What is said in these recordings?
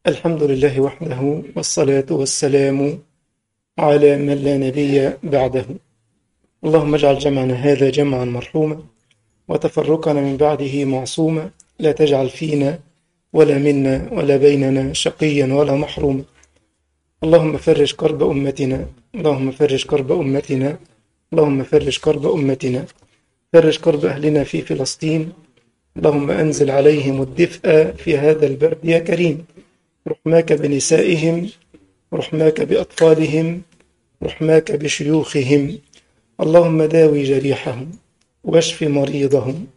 الحمد لله وحده والصلاة والسلام على من لا نبي بعده اللهم اجعل جمعنا هذا جمعا مرحوما وتفرقنا من بعده معصوما لا تجعل فينا ولا منا ولا بيننا شقيا ولا محروما اللهم فرج كرب أمتنا اللهم فرج كرب أمتنا اللهم فرج كرب أمتنا فرج كرب أهلنا في فلسطين اللهم أنزل عليهم الدفء في هذا البرد يا كريم رحماك بنسائهم رحماك بأطفالهم رحماك بشيوخهم اللهم داوي جريحهم واشف مريضهم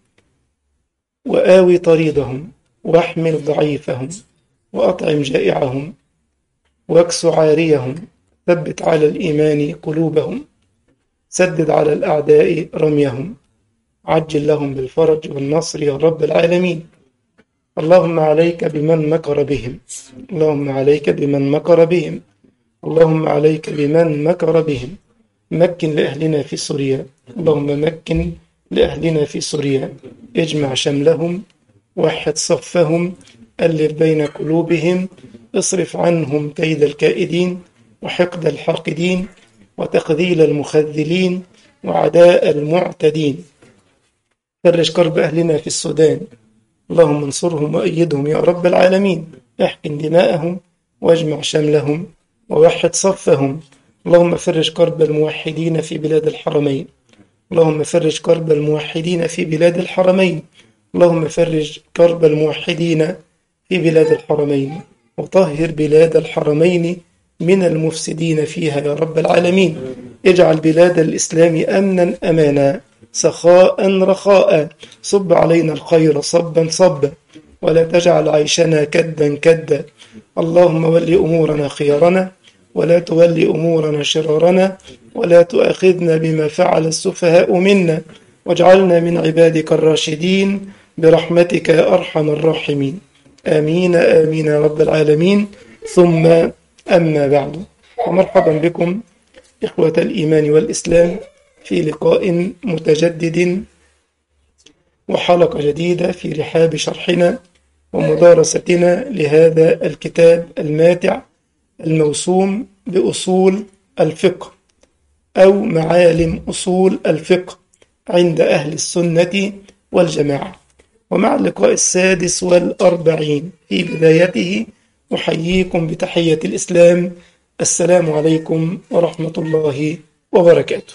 وآوي طريدهم واحمل ضعيفهم وأطعم جائعهم واكس عاريهم ثبت على الإيمان قلوبهم سدد على الأعداء رميهم عجل لهم بالفرج والنصر يا رب العالمين اللهم عليك بمن مكر بهم اللهم عليك بمن مكر بهم اللهم عليك بمن مكر بهم مكن لأهلنا في سوريا اللهم مكن لأهلنا في سوريا اجمع شملهم وحد صفهم ألف بين قلوبهم اصرف عنهم كيد الكائدين وحقد الحاقدين وتخذيل المخذلين وعداء المعتدين فرج كرب أهلنا في السودان اللهم انصرهم وأيدهم يا رب العالمين احقن دماءهم واجمع شملهم ووحد صفهم اللهم فرج كرب الموحدين في بلاد الحرمين اللهم فرج كرب الموحدين في بلاد الحرمين اللهم فرج كرب الموحدين في بلاد الحرمين وطهر بلاد الحرمين من المفسدين فيها يا رب العالمين اجعل بلاد الإسلام أمنا أمانا سخاء رخاء صب علينا الخير صبا صبا ولا تجعل عيشنا كدا كدا اللهم ول أمورنا خيارنا ولا تول أمورنا شرارنا ولا تؤاخذنا بما فعل السفهاء منا واجعلنا من عبادك الراشدين برحمتك يا أرحم الراحمين آمين آمين يا رب العالمين ثم أما بعد ومرحبا بكم إخوة الإيمان والإسلام في لقاء متجدد وحلقة جديدة في رحاب شرحنا ومدارستنا لهذا الكتاب الماتع الموسوم بأصول الفقه أو معالم أصول الفقه عند أهل السنة والجماعة ومع اللقاء السادس والأربعين في بدايته أحييكم بتحية الإسلام السلام عليكم ورحمة الله وبركاته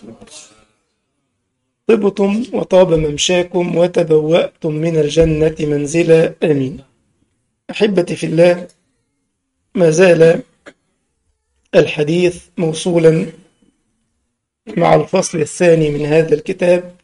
طبتم وطاب ممشاكم وتبوأتم من الجنة منزلا آمين أحبتي في الله ما زال الحديث موصولا مع الفصل الثاني من هذا الكتاب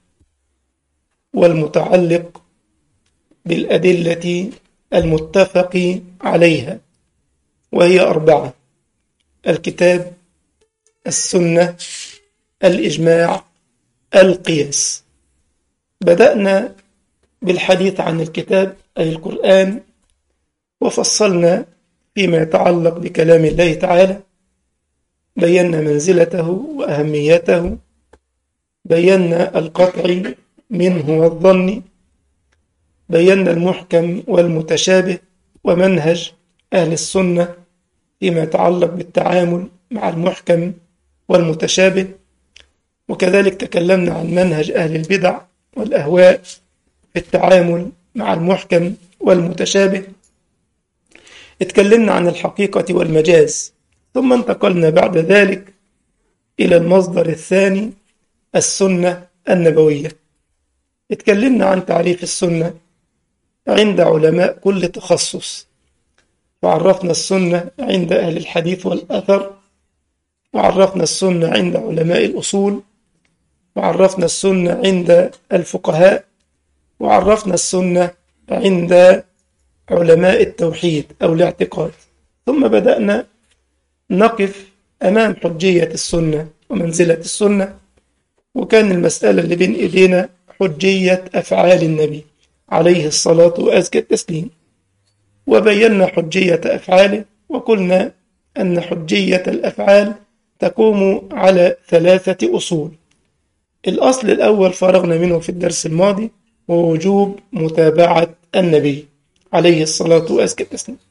والمتعلق بالأدلة المتفق عليها وهي أربعة الكتاب السنة الإجماع القياس بدأنا بالحديث عن الكتاب أي القرآن وفصلنا فيما يتعلق بكلام الله تعالى بينا منزلته وأهميته بينا القطع منه والظن بينا المحكم والمتشابه ومنهج أهل السنة فيما يتعلق بالتعامل مع المحكم والمتشابه وكذلك تكلمنا عن منهج أهل البدع والأهواء في التعامل مع المحكم والمتشابه اتكلمنا عن الحقيقة والمجاز ثم انتقلنا بعد ذلك إلى المصدر الثاني السنة النبوية اتكلمنا عن تعريف السنة عند علماء كل تخصص وعرفنا السنة عند أهل الحديث والأثر وعرفنا السنة عند علماء الأصول وعرفنا السنة عند الفقهاء وعرفنا السنة عند علماء التوحيد أو الاعتقاد ثم بدأنا نقف أمام حجية السنة ومنزلة السنة وكان المسألة اللي بين إيدينا حجية أفعال النبي عليه الصلاة وأزكى التسليم وبينا حجية أفعاله وقلنا أن حجية الأفعال تقوم على ثلاثة أصول الأصل الأول فرغنا منه في الدرس الماضي ووجوب متابعة النبي عليه الصلاة وأزكى التسليم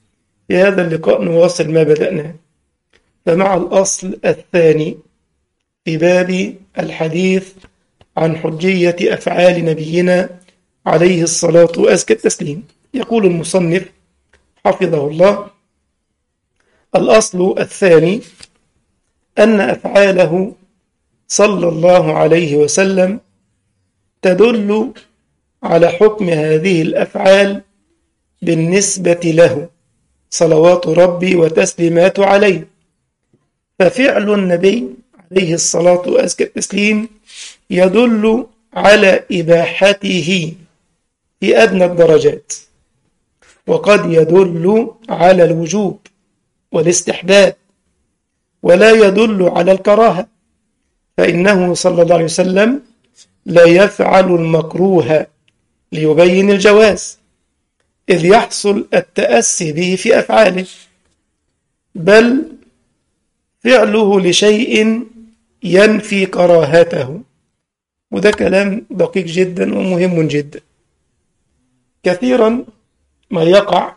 في هذا اللقاء نواصل ما بدأناه فمع الأصل الثاني في باب الحديث عن حجية أفعال نبينا عليه الصلاة وأزكى التسليم يقول المصنف حفظه الله الأصل الثاني أن أفعاله صلى الله عليه وسلم تدل على حكم هذه الأفعال بالنسبة له صلوات ربي وتسليمات عليه ففعل النبي عليه الصلاة وأزكى التسليم يدل على إباحته في أدنى الدرجات وقد يدل على الوجوب والاستحباب ولا يدل على الكراهة فإنه صلى الله عليه وسلم لا يفعل المكروه ليبين الجواز إذ يحصل التأسي به في أفعاله بل فعله لشيء ينفي كراهته وده كلام دقيق جدا ومهم جدا كثيرا ما يقع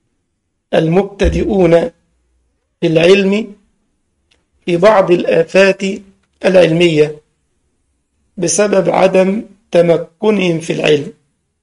المبتدئون في العلم في بعض الآفات العلمية بسبب عدم تمكنهم في العلم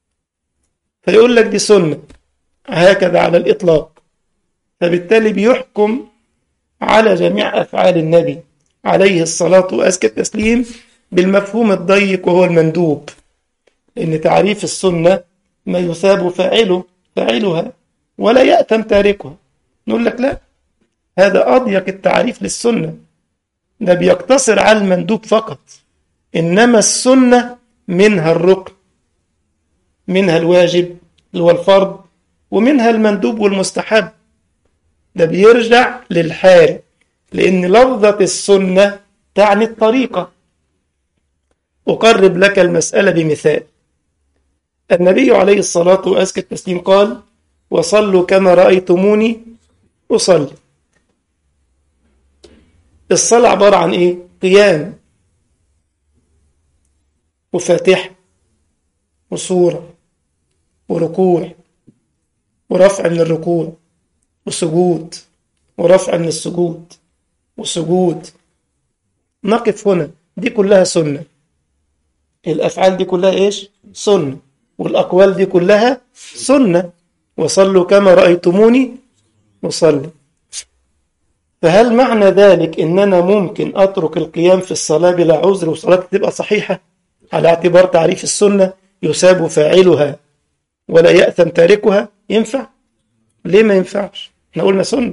فيقول لك دي سنة هكذا على الإطلاق فبالتالي بيحكم على جميع أفعال النبي عليه الصلاة وأزكى التسليم بالمفهوم الضيق وهو المندوب لأن تعريف السنة ما يثاب فاعله فاعلها ولا يأتم تاركها نقول لك لا هذا أضيق التعريف للسنة ده بيقتصر على المندوب فقط إنما السنة منها الركن منها الواجب اللي هو الفرض ومنها المندوب والمستحب ده بيرجع للحال لأن لفظة السنة تعني الطريقة أقرب لك المسألة بمثال النبي عليه الصلاة وأزكى التسليم قال وصلوا كما رأيتموني أصلي الصلاة عبارة عن إيه؟ قيام وفاتحة وصورة وركوع ورفع من الركوع وسجود ورفع من السجود وسجود نقف هنا دي كلها سنة الأفعال دي كلها إيش؟ سنة والأقوال دي كلها سنة وصلوا كما رأيتموني أصلي فهل معنى ذلك إن أنا ممكن أترك القيام في الصلاة بلا عذر وصلاتي تبقى صحيحة على اعتبار تعريف السنة يساب فاعلها ولا يأثم تاركها ينفع ليه ما ينفعش احنا قلنا سنة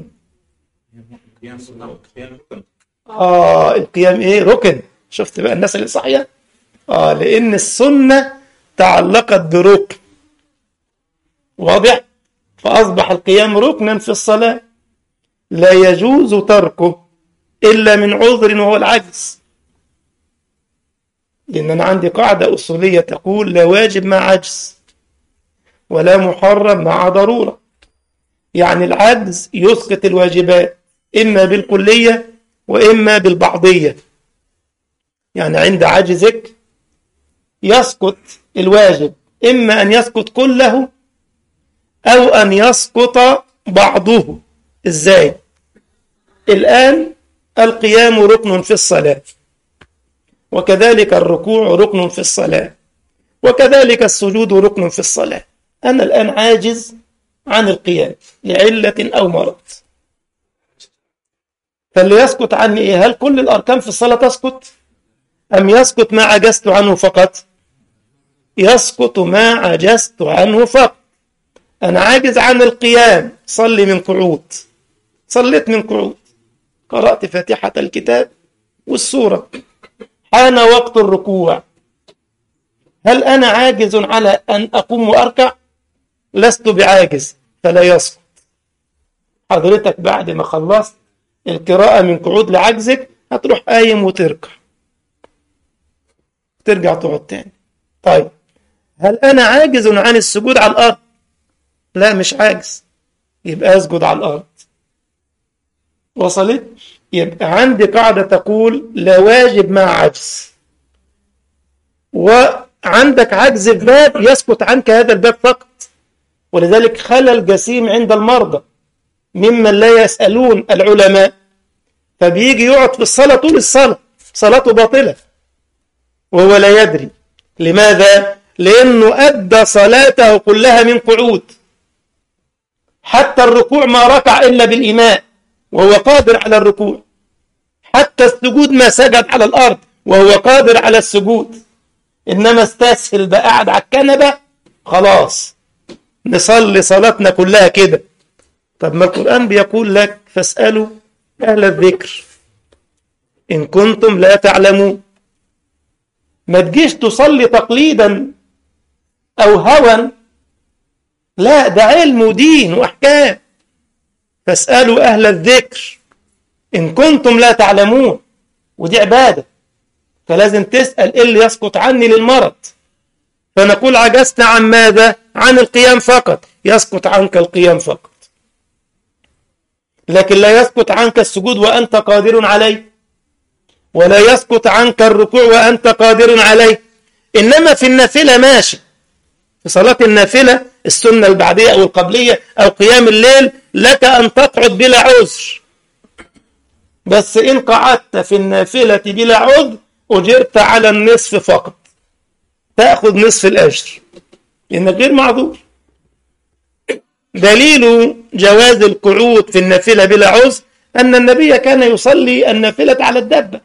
آه القيام إيه ركن شفت بقى الناس اللي صحية آه لأن السنة تعلقت بركن واضح فأصبح القيام ركنا في الصلاة لا يجوز تركه إلا من عذر وهو العجز لأن أنا عندي قاعدة أصولية تقول لا واجب مع عجز ولا محرم مع ضرورة يعني العجز يسقط الواجبات إما بالكلية وإما بالبعضية يعني عند عجزك يسقط الواجب إما أن يسقط كله أو أن يسقط بعضه إزاي الآن القيام ركن في الصلاة وكذلك الركوع ركن في الصلاة وكذلك السجود ركن في الصلاة أنا الآن عاجز عن القيام لعلة أو مرض فاللي يسقط عني إيه هل كل الأركان في الصلاة تسقط أم يسقط ما عجزت عنه فقط يسقط ما عجزت عنه فقط أنا عاجز عن القيام صلي من قعود صليت من قعود قرأت فاتحة الكتاب والسورة حان وقت الركوع هل أنا عاجز على أن أقوم وأركع لست بعاجز فلا يسقط حضرتك بعد ما خلصت القراءة من قعود لعجزك هتروح قايم وتركع ترجع تقعد تاني طيب هل أنا عاجز عن السجود على الأرض لا مش عاجز يبقى اسجد على الأرض وصلت يبقى عندي قاعدة تقول لا واجب مع عجز وعندك عجز في باب يسقط عنك هذا الباب فقط ولذلك خلى الجسيم عند المرضى ممن لا يسألون العلماء فبيجي يقعد في الصلاة طول الصلاة صلاته باطلة وهو لا يدري لماذا؟ لأنه أدى صلاته كلها من قعود حتى الركوع ما ركع إلا بالإماء وهو قادر على الركوع حتى السجود ما سجد على الأرض وهو قادر على السجود إنما استسهل بقى قاعد على الكنبة خلاص نصلي صلاتنا كلها كده طب ما القرآن بيقول لك فاسألوا أهل الذكر إن كنتم لا تعلمون ما تجيش تصلي تقليدا أو هوى لا ده علم ودين وأحكام فاسألوا أهل الذكر إن كنتم لا تعلمون ودي عبادة فلازم تسأل إيه اللي يسقط عني للمرض فنقول عجزت عن ماذا عن القيام فقط يسقط عنك القيام فقط لكن لا يسقط عنك السجود وأنت قادر عليه ولا يسقط عنك الركوع وأنت قادر عليه إنما في النافلة ماشي في صلاة النافلة السنة البعدية أو القبلية أو قيام الليل لك أن تقعد بلا عذر بس إن قعدت في النافلة بلا عذر أجرت على النصف فقط تأخذ نصف الأجر إنك غير معذور دليل جواز القعود في النافلة بلا عذر أن النبي كان يصلي النافلة على الدبة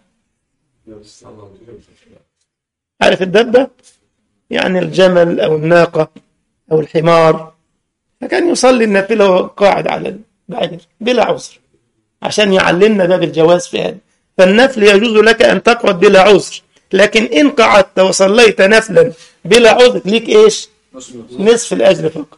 عارف الدبة؟ يعني الجمل أو الناقة أو الحمار فكان يصلي النافلة وهو قاعد على البعير بلا عذر عشان يعلمنا باب الجواز في هذا فالنفل يجوز لك أن تقعد بلا عذر لكن إن قعدت وصليت نفلا بلا عذر ليك إيش نصف الأجر فقط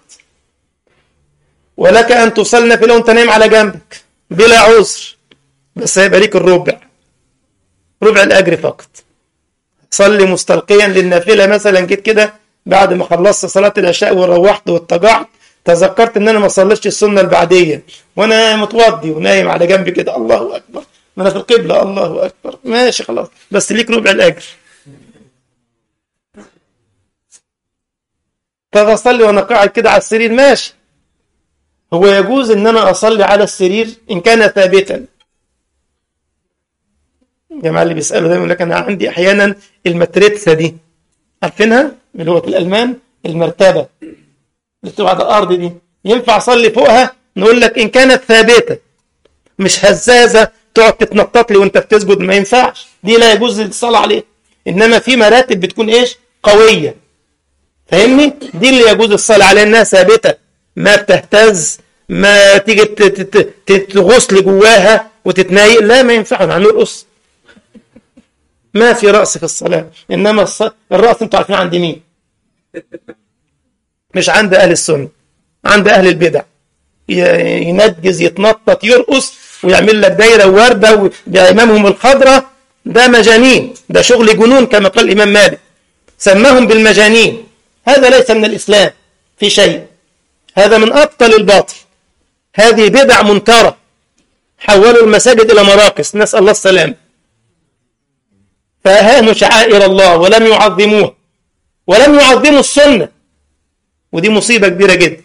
ولك أن تصلي نافلة وأنت نايم على جنبك بلا عذر بس هيبقى ليك الربع ربع الأجر فقط صلي مستلقيا للنافلة مثلا جيت كده بعد ما خلصت صلاة العشاء وروحت واتجعت تذكرت ان انا ما صليتش السنة البعدية وانا متوضي ونايم على جنبي كده الله اكبر ما انا في القبلة الله اكبر ماشي خلاص بس ليك ربع الاجر طب اصلي وانا قاعد كده على السرير ماشي هو يجوز ان انا اصلي على السرير ان كان ثابتا الجماعة اللي بيسألوا دايما يقول لك أنا عندي أحيانا المتريتسا دي عارفينها من لغة الألمان المرتبة اللي بتبقى على الأرض دي ينفع أصلي فوقها نقول لك إن كانت ثابتة مش هزازة تقعد تتنطط لي وأنت بتسجد ما ينفعش دي لا يجوز الصلاة عليها إنما في مراتب بتكون إيش قوية فاهمني دي اللي يجوز الصلاة عليها إنها ثابتة ما بتهتز ما تيجي تغوص جواها وتتنايق لا ما ينفعش هنرقص ما في رأس في الصلاة إنما الص... الرأس أنتوا عارفين عند مين مش عند أهل السنة عند أهل البدع ينجز يتنطط يرقص ويعمل لك دايرة وردة بإمامهم الخضرة ده مجانين ده شغل جنون كما قال الإمام مالك سماهم بالمجانين هذا ليس من الإسلام في شيء هذا من أبطل الباطل هذه بدع منكرة حولوا المساجد إلى مراقص نسأل الله السلامه فأهانوا شعائر الله ولم يعظموها ولم يعظموا السنة ودي مصيبة كبيرة جدا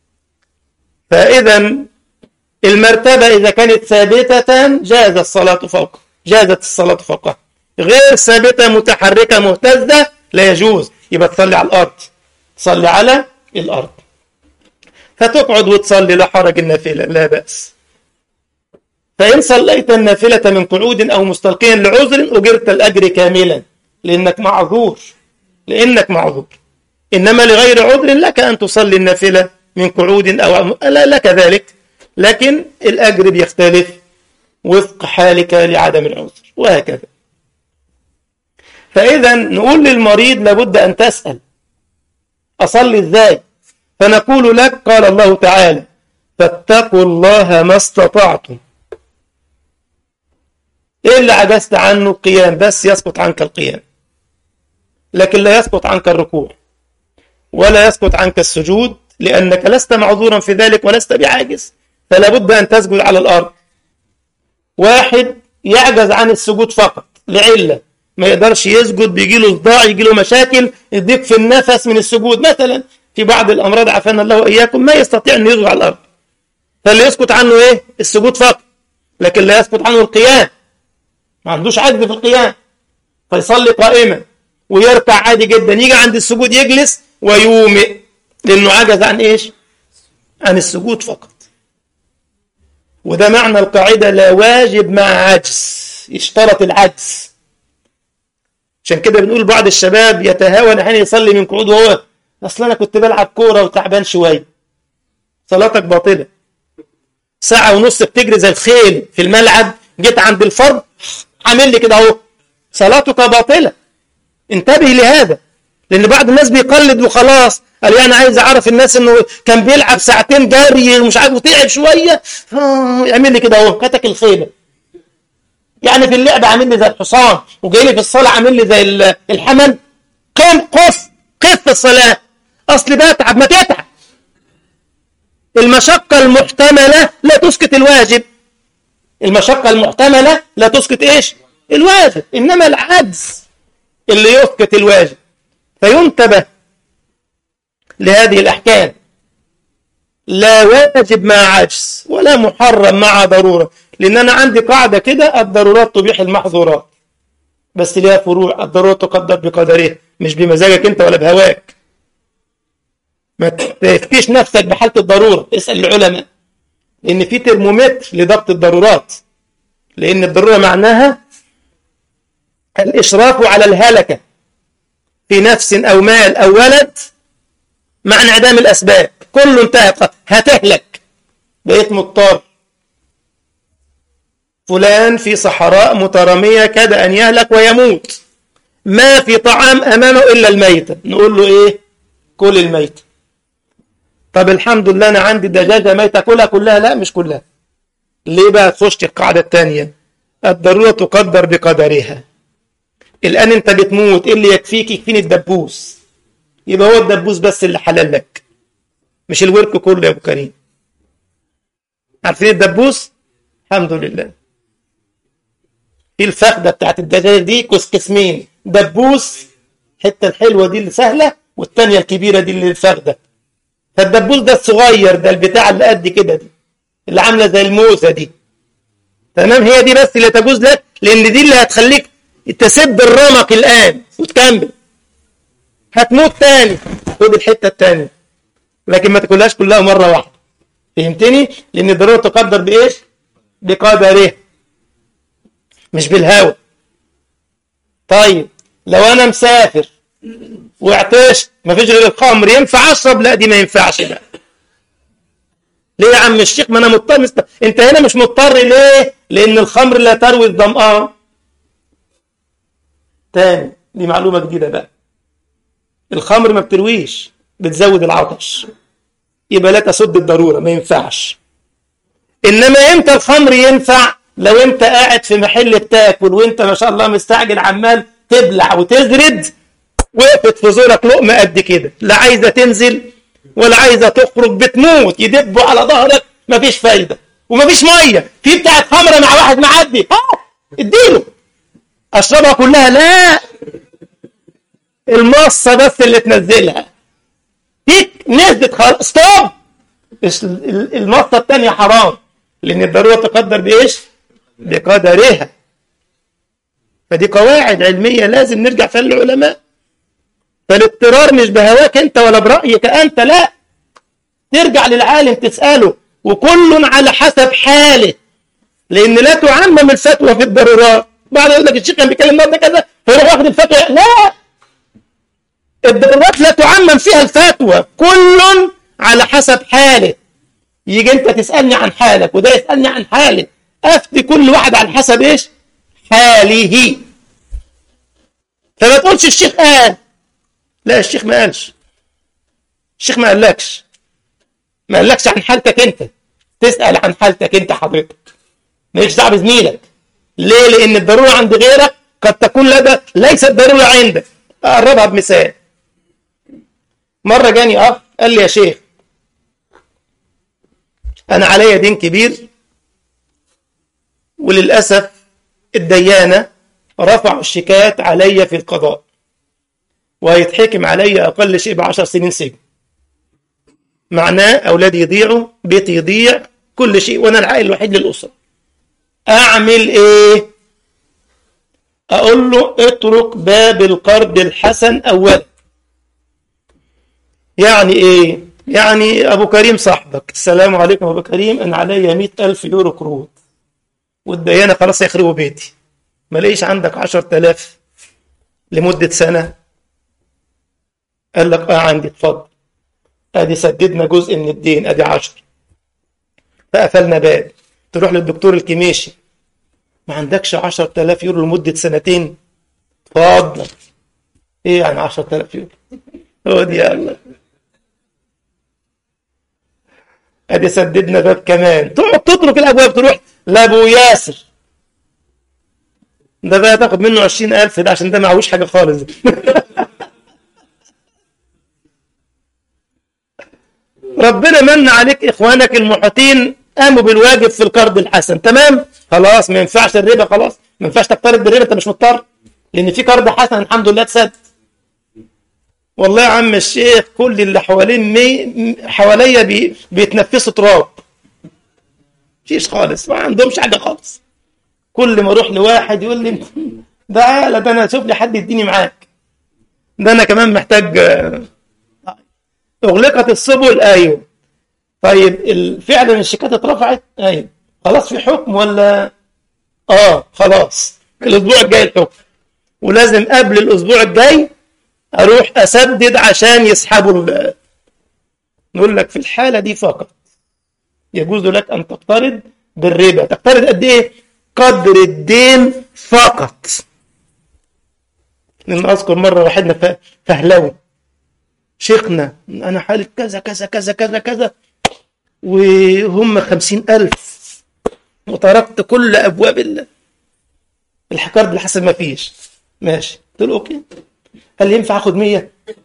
فإذا المرتبة إذا كانت ثابتة جاز الصلاة فوق جازت الصلاة فوقها غير ثابتة متحركة مهتزة لا يجوز يبقى تصلي على الأرض تصلي على الأرض فتقعد وتصلي لا حرج النافلة لا بأس فإن صليت النافلة من قعود أو مستلقيا لعذر أجرت الأجر كاملا لأنك معذور لأنك معذور إنما لغير عذر لك أن تصلي النافلة من قعود أو لا لك ذلك لكن الأجر بيختلف وفق حالك لعدم العذر وهكذا فإذا نقول للمريض لابد أن تسأل أصلي إزاي فنقول لك قال الله تعالى فاتقوا الله ما استطعتم ايه اللي عجزت عنه القيام بس يسقط عنك القيام لكن لا يسقط عنك الركوع ولا يسقط عنك السجود لأنك لست معذورا في ذلك ولست بعاجز فلا بد أن تسجد على الأرض واحد يعجز عن السجود فقط لعلة ما يقدرش يسجد بيجي له صداع يجي له مشاكل يضيق في النفس من السجود مثلا في بعض الأمراض عافانا الله وإياكم ما يستطيع أن يسجد على الأرض فاللي يسكت عنه ايه السجود فقط لكن لا يسكت عنه القيام ما عندوش عجز في القيام فيصلي قائما ويركع عادي جدا يجي عند السجود يجلس ويومئ لانه عجز عن ايش عن السجود فقط وده معنى القاعده لا واجب مع عجز اشترط العجز عشان كده بنقول بعض الشباب يتهاون احيانا يصلي من قعود وهو اصل انا كنت بلعب كوره وتعبان شويه صلاتك باطله ساعه ونص بتجري زي الخيل في الملعب جيت عند الفرد عامل لي كده اهو صلاتك باطله انتبه لهذا لان بعض الناس بيقلد وخلاص قال يعني عايز اعرف الناس انه كان بيلعب ساعتين جري ومش عارف وتعب شويه يعمل لي كده اهو كتك الخيله يعني في اللعبه عامل لي زي الحصان وجاي لي في الصلاه عامل لي زي الحمل قم قف قف في الصلاه اصل بتعب ما تتعب المشقه المحتمله لا تسكت الواجب المشقه المحتمله لا تسكت ايش الواجب انما العجز اللي يسكت الواجب فينتبه لهذه الأحكام لا واجب مع عجز ولا محرم مع ضرورة لأن أنا عندي قاعدة كده الضرورات تبيح المحظورات بس ليها فروع الضرورة تقدر بقدرها مش بمزاجك أنت ولا بهواك ما تفتيش نفسك بحالة الضرورة اسأل العلماء لأن في ترمومتر لضبط الضرورات لأن الضرورة معناها الإشراف على الهلكة في نفس أو مال أو ولد مع انعدام الأسباب كله انتهى هتهلك بقيت مضطر فلان في صحراء مترامية كاد أن يهلك ويموت ما في طعام أمامه إلا الميتة نقول له إيه كل الميتة طب الحمد لله أنا عندي دجاجة ميتة كلها كلها لا مش كلها ليه بقى تخش القاعدة الثانية الضرورة تقدر بقدرها الآن أنت بتموت إيه اللي يكفيك يكفيني الدبوس يبقى هو الدبوس بس اللي حلال لك مش الورك كله يا أبو كريم عارفين الدبوس الحمد لله في الفخدة بتاعت الدجاج دي قسمين دبوس الحتة الحلوة دي اللي سهلة والتانية الكبيرة دي اللي الفخدة فالدبوس ده الصغير ده البتاع اللي قد كده دي اللي عاملة زي الموزة دي تمام هي دي بس اللي تجوز لك لأن دي اللي هتخليك تسب الرمق الآن وتكمل هتموت تاني خد الحتة التانية لكن ما تاكلهاش كلها مرة واحدة فهمتني؟ لأن الضرورة تقدر بإيش؟ بقدره مش بالهوى طيب لو أنا مسافر وعطشت مفيش غير الخمر ينفع أشرب؟ لا دي ما ينفعش بقى ليه يا عم الشيخ ما أنا مضطر مست... أنت هنا مش مضطر ليه؟ لأن الخمر لا تروي الظمآن تاني دي معلومة جديدة بقى الخمر ما بترويش بتزود العطش يبقى لا تسد الضرورة ما ينفعش إنما إمتى الخمر ينفع لو أنت قاعد في محل بتاكل وأنت ما شاء الله مستعجل عمال تبلع وتزرد وقفت في زورك لقمة قد كده لا عايزة تنزل ولا عايزة تخرج بتموت يدبوا على ظهرك مفيش فايدة ومفيش مية في بتاعت خمرة مع واحد معدي ها اديله اشربها كلها لا المصة بس اللي تنزلها فيك نزلت خلاص ستوب المصة الثانية حرام لأن الضرورة تقدر بإيش؟ بقدرها فدي قواعد علمية لازم نرجع فيها للعلماء فالاضطرار مش بهواك أنت ولا برأيك أنت لا ترجع للعالم تسأله وكل على حسب حاله لأن لا تعمم الفتوى في الضرورات بعد يقول لك الشيخ كان بيتكلم النهارده كذا فيروح واخد الفتوى لا الضرورات لا تعمم فيها الفتوى كل على حسب حاله يجي انت تسالني عن حالك وده يسالني عن حاله افتي كل واحد على حسب ايش حاله فما تقولش الشيخ قال لا الشيخ ما قالش الشيخ ما قالكش ما قالكش عن حالتك انت تسال عن حالتك انت حضرتك مالكش دعوه بزميلك ليه لان الضروره عند غيرك قد تكون لدى ليست ضروره عندك اقربها بمثال مره جاني اخ قال لي يا شيخ انا عليا دين كبير وللاسف الديانه رفعوا الشكايات عليا في القضاء وهيتحكم عليا اقل شيء بعشر سنين سجن معناه اولادي يضيعوا بيتي يضيع كل شيء وانا العائل الوحيد للاسره اعمل ايه اقول له اترك باب القرض الحسن اولا يعني ايه يعني ابو كريم صاحبك السلام عليكم ابو كريم انا عليا مئة الف يورو قروض والديانه خلاص هيخربوا بيتي ما لقيش عندك عشرة آلاف لمدة سنة قال لك اه عندي اتفضل ادي سددنا جزء من الدين ادي عشر فقفلنا باب تروح للدكتور الكيميشي ما عندكش عشرة آلاف يورو لمدة سنتين اتفضل ايه يعني عشرة آلاف يورو هو دي يلا ادي سددنا باب كمان تقعد تترك الابواب تروح لابو ياسر ده بقى تاخد منه عشرين ألف ده عشان ده معهوش حاجة خالص ربنا من عليك إخوانك المحيطين قاموا بالواجب في القرض الحسن تمام خلاص ما ينفعش الربا خلاص ما ينفعش تقترض بالربا انت مش مضطر لان في قرض حسن الحمد لله اتسد والله يا عم الشيخ كل اللي حوالين مي حواليا بي... بيتنفسوا تراب مفيش خالص ما عندهمش حاجه خالص كل ما اروح لواحد يقول لي تعالى ده انا شوف لي حد يديني معاك ده انا كمان محتاج اغلقت السبل ايوه طيب فعلا الشيكات اترفعت ايوه خلاص في حكم ولا اه خلاص الاسبوع الجاي الحكم ولازم قبل الاسبوع الجاي اروح اسدد عشان يسحبوا ال... نقول لك في الحاله دي فقط يجوز لك ان تقترض بالربا تقترض قد ايه قدر الدين فقط لما اذكر مره واحدنا فهلوي شيخنا انا حالة كذا كذا كذا كذا كذا وهم خمسين ألف وتركت كل أبواب الحكارد لحسب ما فيش ماشي قلت له أوكي هل ينفع أخد مية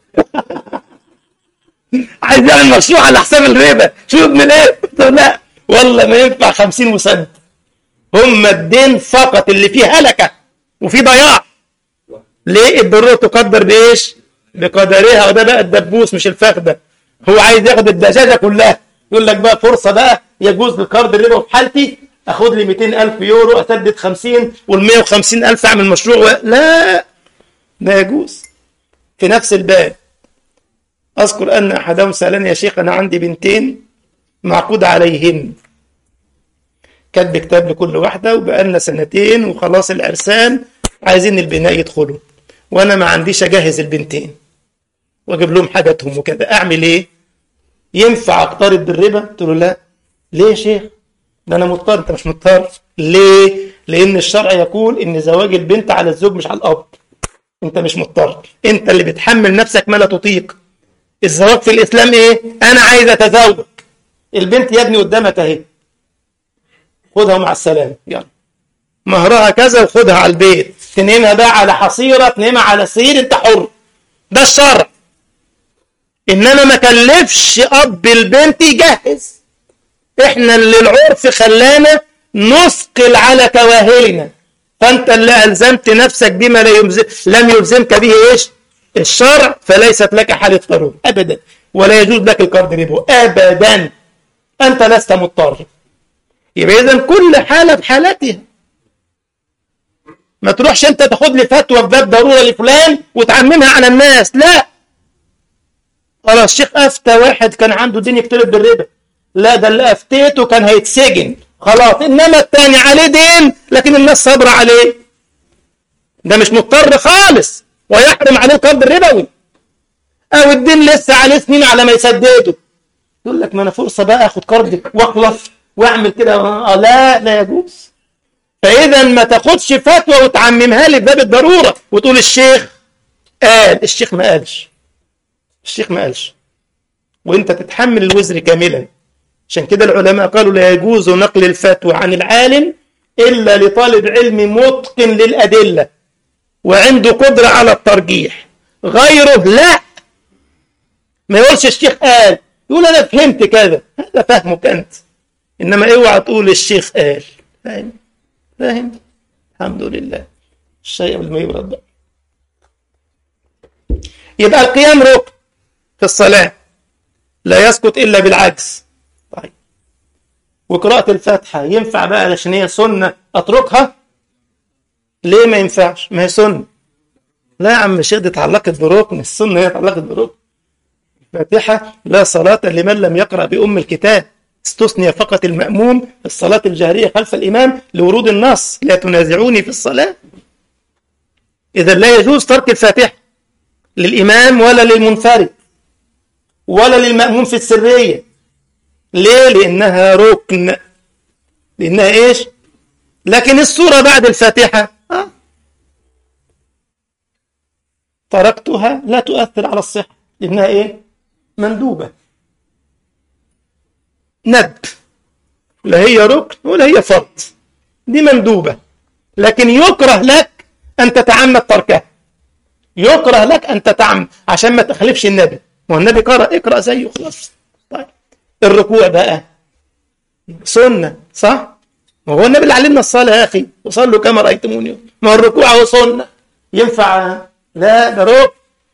عايز يعمل مشروع على حساب الربا شوف من ايه قلت له لا والله ما ينفع خمسين مسد هم الدين فقط اللي فيه هلكة وفيه ضياع ليه الضرورة تقدر بإيش بقدرها وده بقى الدبوس مش الفخدة هو عايز ياخد الدجاجة كلها يقول لك بقى فرصة بقى يجوز لقرض الربا في حالتي اخد لي 200 ألف يورو اسدد 50 وال 150 ألف اعمل مشروع و... لا لا يجوز في نفس الباب اذكر ان احدهم سالني يا شيخ انا عندي بنتين معقود عليهن كاتب كتاب لكل واحدة وبقالنا سنتين وخلاص العرسان عايزين البناء يدخلوا وانا ما عنديش اجهز البنتين واجيب لهم حاجاتهم وكذا اعمل ايه ينفع اقترض بالربا قلت له لا ليه يا شيخ ده انا مضطر انت مش مضطر ليه لان الشرع يقول ان زواج البنت على الزوج مش على الاب انت مش مضطر انت اللي بتحمل نفسك ما لا تطيق الزواج في الاسلام ايه انا عايز اتزوج البنت يا ابني قدامك اهي خدها مع السلامه يلا مهرها كذا وخدها على البيت تنيمها بقى على حصيره تنيمها على سرير انت حر ده الشرع انما ما كلفش اب البنت يجهز احنا اللي العرف خلانا نثقل على كواهلنا فانت اللي الزمت نفسك بما لا يلزم لم يلزمك به ايش الشرع فليست لك حالة قرار ابدا ولا يجوز لك القرض ربو ابدا انت لست مضطر يبقى اذا كل حالة بحالتها ما تروحش انت تاخد لي فتوى في باب ضروره لفلان وتعممها على الناس لا خلاص الشيخ افتى واحد كان عنده دين يقترب بالربا لا ده اللي افتيته كان هيتسجن خلاص انما الثاني عليه دين لكن الناس صابره عليه ده مش مضطر خالص ويحرم عليه القرض الربوي او الدين لسه عليه سنين على ما يسدده يقول لك ما انا فرصه بقى اخد قرض واخلص واعمل كده آه لا لا يجوز فاذا ما تاخدش فتوى وتعممها لي بباب الضروره وتقول الشيخ قال الشيخ ما قالش الشيخ ما قالش وانت تتحمل الوزر كاملا عشان كده العلماء قالوا لا يجوز نقل الفتوى عن العالم الا لطالب علم متقن للادله وعنده قدره على الترجيح غيره لا ما يقولش الشيخ قال يقول انا فهمت كذا هذا فهمك انت انما اوعى تقول الشيخ قال فاهم فاهم الحمد لله الشيء قبل ما يبرد بقى يبقى القيام ركن في الصلاة لا يسقط إلا بالعجز طيب وقراءة الفاتحة ينفع بقى علشان هي سنة أتركها ليه ما ينفعش ما هي سنة لا يا عم الشيخ دي اتعلقت بركن السنة هي اتعلقت بركن الفاتحة لا صلاة لمن لم يقرأ بأم الكتاب استثني فقط المأموم في الصلاة الجهرية خلف الإمام لورود النص لا تنازعوني في الصلاة إذا لا يجوز ترك الفاتحة للإمام ولا للمنفرد ولا للمأموم في السرية ليه؟ لأنها ركن لأنها إيش؟ لكن السورة بعد الفاتحة آه. تركتها لا تؤثر على الصحة لأنها إيه؟ مندوبة ندب لا هي ركن ولا هي فرض دي مندوبة لكن يكره لك أن تتعمد تركها يكره لك أن تتعمد عشان ما تخلفش النبي ما هو النبي قرأ اقرأ زيه خلاص طيب الركوع بقى سنة صح؟ ما هو النبي اللي علمنا الصلاة يا أخي وصلوا كما رأيتموني ما هو الركوع هو سنة ينفع لا ده ركن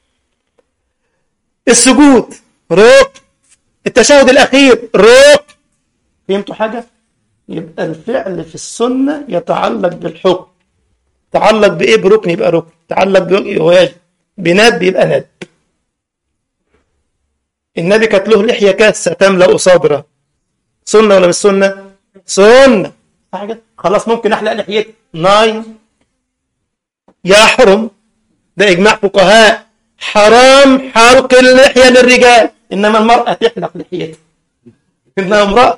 السجود ركن التشهد الأخير ركن فهمتوا حاجة؟ يبقى الفعل في السنة يتعلق بالحكم تعلق بإيه بركن يبقى ركن تعلق بواجب بند يبقى ند النبي كانت له لحية كاسة تملأ صدره سنة ولا مش سنة؟ سنة حاجة خلاص ممكن أحلق لحيتي ناين يحرم ده إجماع فقهاء حرام حلق اللحية للرجال إنما المرأة تحلق لحيتها إنها امرأة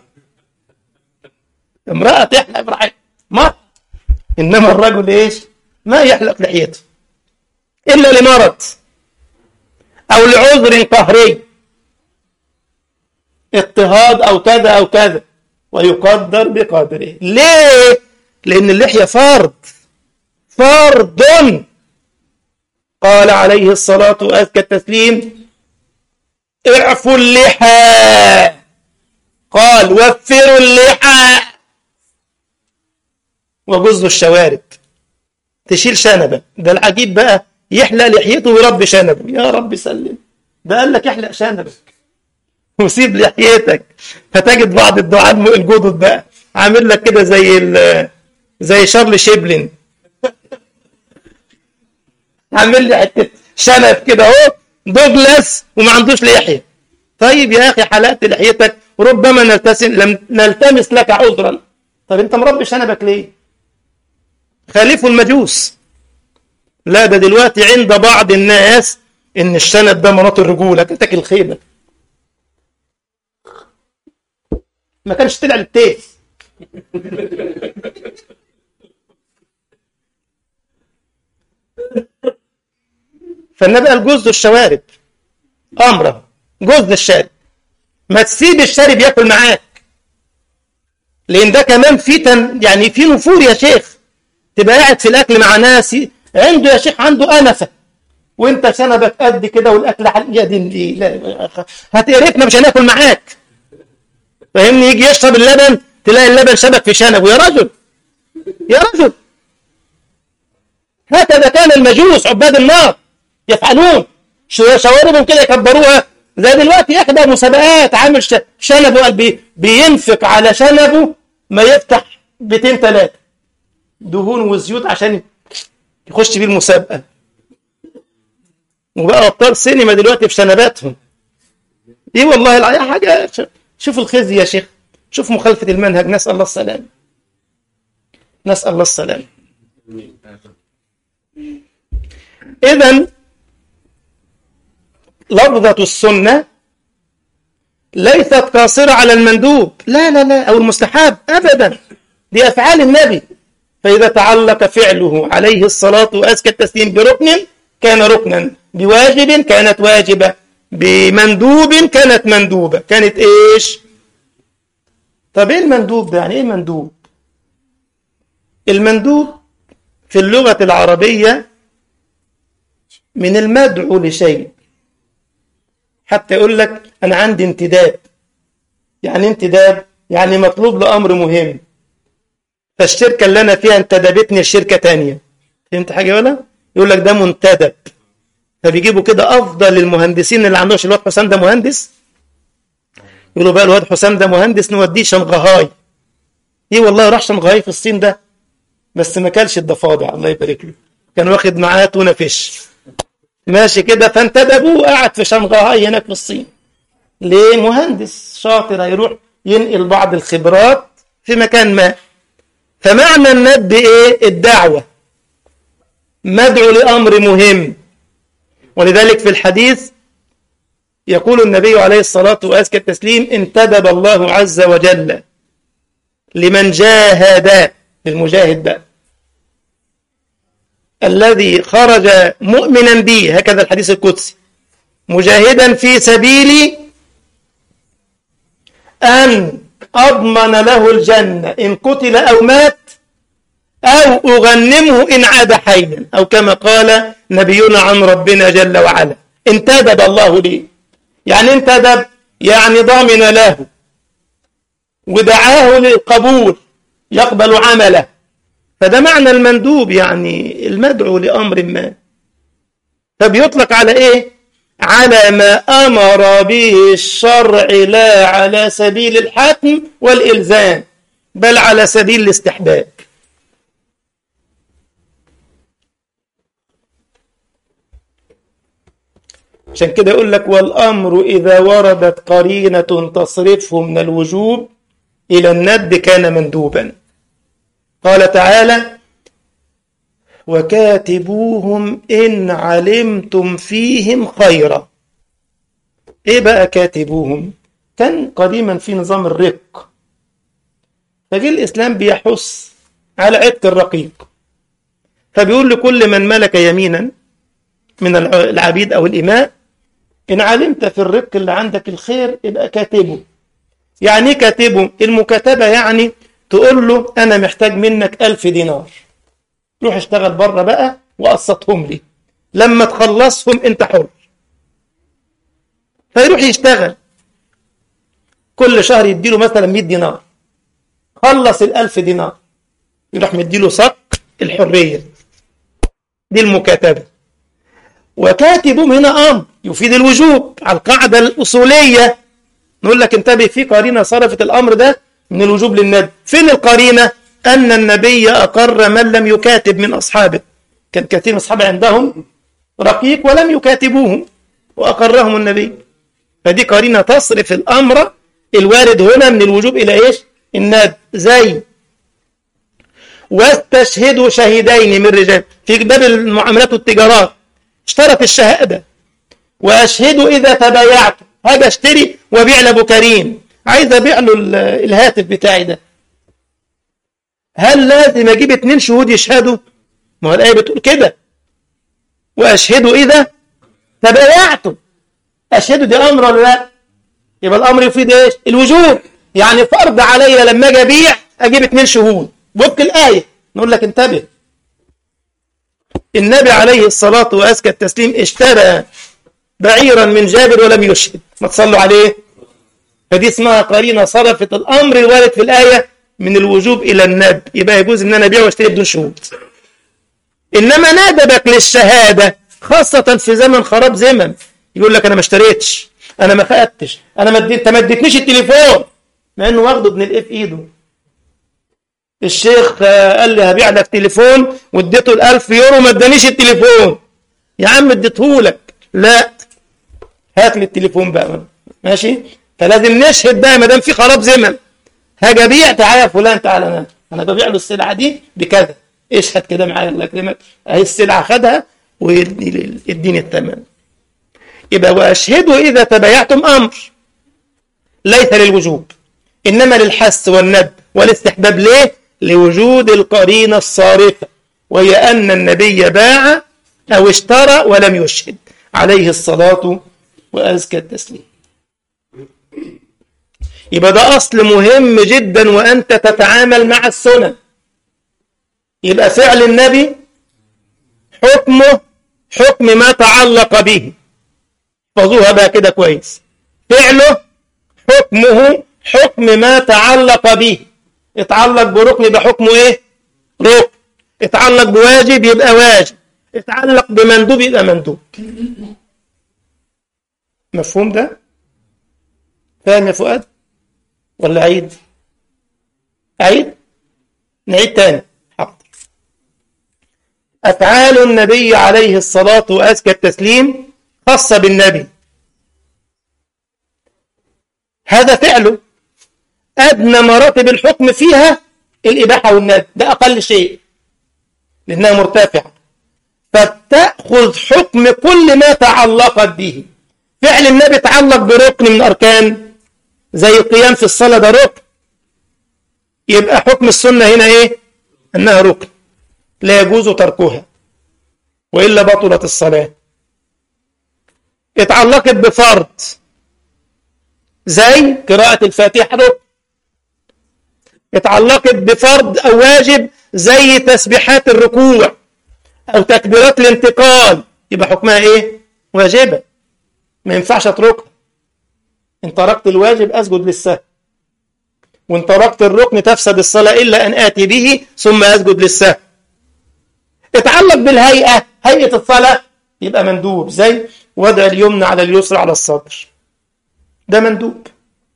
امرأة تحلق براحتها مرأة إنما الرجل إيش ما يحلق لحيته إلا لمرض أو لعذر قهري اضطهاد أو كذا أو كذا ويقدر بقدره ليه؟ لأن اللحية فرض فرض قال عليه الصلاة وأزكى التسليم اعفوا اللحى قال وفروا اللحى وجزوا الشوارب تشيل شنبة ده العجيب بقى يحلق لحيته ويربي شنبه يا رب سلم ده قال لك احلق شنبك وسيب لحيتك فتجد بعض الدعاء الجدد بقى عامل لك كده زي زي شارل شيبلين عامل لي حته شنب كده اهو دوجلاس وما عندوش لحيه طيب يا اخي حلقت لحيتك ربما نلتسم لم نلتمس لك عذرا طب انت مربي شنبك ليه خالفوا المجوس لا ده دلوقتي عند بعض الناس ان الشنب ده مناط الرجوله تتك الخيبه ما كانش طلع للتيس فالنبي قال جزء الشوارب امره جزء الشارب ما تسيب الشارب ياكل معاك لان ده كمان في تن يعني في نفور يا شيخ تبقى قاعد في الاكل مع ناس عنده يا شيخ عنده انفه وانت شنبك قد كده والاكل يا دين لا هتقرفنا مش هناكل معاك فاهمني يجي يشرب اللبن تلاقي اللبن شبك في شنبه يا رجل يا رجل هكذا كان المجوس عباد النار يفعلون شواربهم كده يكبروها زي دلوقتي يا اخي ده مسابقات عامل شنبه قال بينفق على شنبه ما يفتح بيتين ثلاثه دهون وزيوت عشان يخش بيه المسابقه وبقى ابطال سينما دلوقتي في شنباتهم دي والله العيا حاجه شوف الخزي يا شيخ شوف مخالفه المنهج نسال الله السلام نسال الله السلام اذا لفظة السنة ليست قاصرة على المندوب لا لا لا أو المستحب أبدا دي أفعال النبي فإذا تعلق فعله عليه الصلاة وأزكى التسليم بركن كان ركنا بواجب كانت واجبة بمندوب كانت مندوبة كانت إيش طب إيه المندوب ده يعني إيه مندوب المندوب في اللغة العربية من المدعو لشيء حتى يقول لك أنا عندي انتداب يعني انتداب يعني مطلوب لأمر مهم فالشركة اللي أنا فيها انتدبتني الشركة تانية فهمت حاجة ولا؟ يقول لك ده منتدب فبيجيبوا كده أفضل المهندسين اللي عندهمش الواد حسام ده مهندس يقولوا بقى الواد حسام ده مهندس نوديه شنغهاي ايه والله راح شنغهاي في الصين ده بس ما كلش الضفادع الله يبارك له كان واخد معاه تونه فيش ماشي كده فانتدبوه وقعد في شنغهاي هناك في الصين ليه مهندس شاطر هيروح ينقل بعض الخبرات في مكان ما فمعنى الند ايه الدعوه مدعو لامر مهم ولذلك في الحديث يقول النبي عليه الصلاه وازكى التسليم انتدب الله عز وجل لمن جاهد للمجاهد بقى الذي خرج مؤمنا بي هكذا الحديث القدسي مجاهدا في سبيلي أن أضمن له الجنة إن قتل أو مات أو أغنمه إن عاد حيا أو كما قال نبينا عن ربنا جل وعلا انتدب الله لي يعني انتدب يعني ضامن له ودعاه للقبول يقبل عمله فده معنى المندوب يعني المدعو لأمر ما فبيطلق على إيه على ما أمر به الشرع لا على سبيل الحتم والإلزام بل على سبيل الاستحباب عشان كده يقول لك والأمر إذا وردت قرينة تصرفه من الوجوب إلى الند كان مندوبا قال تعالى وكاتبوهم إن علمتم فيهم خيرا إيه بقى كاتبوهم كان قديما في نظام الرق فجي الإسلام بيحث على عتق الرقيق فبيقول لكل من ملك يمينا من العبيد أو الإماء إن علمت في الرق اللي عندك الخير يبقى كاتبه يعني ايه كاتبه المكاتبة يعني تقول له أنا محتاج منك ألف دينار روح اشتغل بره بقى وقسطهم لي لما تخلصهم انت حر فيروح يشتغل كل شهر يديله مثلا 100 دينار خلص الألف دينار يروح مديله صك الحرية دي المكاتبة وكاتبهم هنا أمر يفيد الوجوب على القاعدة الأصولية نقول لك انتبه في قرينة صرفت الأمر ده من الوجوب للندب فين القرينة أن النبي أقر من لم يكاتب من أصحابه كان كثير من أصحابه عندهم رقيق ولم يكاتبوهم وأقرهم النبي فدي قرينة تصرف الأمر الوارد هنا من الوجوب إلى إيش الندب زي واستشهدوا شهيدين من رجال في باب المعاملات والتجارات اشترط الشهادة وأشهدوا إذا تبايعت هاجي اشتري وابيع لأبو كريم عايز أبيع له الهاتف بتاعي ده هل لازم أجيب اتنين شهود يشهدوا ما هو الآية بتقول كده وأشهدوا إذا تبايعتم أشهدوا دي أمر ولا لا يبقى الأمر يفيد إيش الوجوب يعني فرض عليا لما أجي أبيع أجيب اتنين شهود وفق الآية نقول لك انتبه النبي عليه الصلاة وأزكى التسليم اشترى بعيرا من جابر ولم يشهد ما تصلوا عليه فدي اسمها قرينة صرفت الأمر الوارد في الآية من الوجوب إلى الندب يبقى يجوز إن أنا أبيع واشتري بدون شهود إنما ندبك للشهادة خاصة في زمن خراب زمن يقول لك أنا ما اشتريتش أنا ما خدتش أنا ما اديت ما اديتنيش التليفون مع إنه واخده ابن الإيه في إيده الشيخ قال لي هبيع لك تليفون واديته الألف يورو ما ادانيش التليفون يا عم اديتهولك لا هات لي التليفون بقى ماشي فلازم نشهد بقى ما دام في خراب زمن هاجي ابيع تعالى يا فلان تعالى انا انا ببيع له السلعه دي بكذا اشهد كده معايا الله يكرمك اهي السلعه خدها ويديني الثمن يبقى واشهدوا اذا تبايعتم امر ليس للوجوب انما للحث والندب والاستحباب ليه لوجود القرينه الصارفه وهي ان النبي باع او اشترى ولم يشهد عليه الصلاه وازكى التسليم يبقى ده أصل مهم جدا وأنت تتعامل مع السنن يبقى فعل النبي حكمه حكم ما تعلق به احفظوها بقى كده كويس فعله حكمه حكم ما تعلق به اتعلق بركن يبقى حكمه ايه ركن اتعلق بواجب يبقى واجب اتعلق بمندوب يبقى مندوب مفهوم ده فاهم يا فؤاد ولا عيد عيد نعيد تاني حاضر أفعال النبي عليه الصلاة وأزكى التسليم خاصة بالنبي هذا فعله أدنى مراتب الحكم فيها الإباحة والندب ده أقل شيء لأنها مرتفعة فتأخذ حكم كل ما تعلقت به فعل النبي تعلق بركن من أركان زي القيام في الصلاة ده ركن يبقى حكم السنة هنا إيه؟ أنها ركن لا يجوز تركها وإلا بطلت الصلاة اتعلقت بفرض زي قراءة الفاتحة ركن اتعلقت بفرض أو واجب زي تسبيحات الركوع أو تكبيرات الانتقال يبقى حكمها إيه؟ واجبة ما ينفعش أتركها إن تركت الواجب أسجد للسهو وإن تركت الركن تفسد الصلاة إلا أن آتي به ثم أسجد للسهو اتعلق بالهيئة هيئة الصلاة يبقى مندوب زي وضع اليمنى على اليسرى على الصدر ده مندوب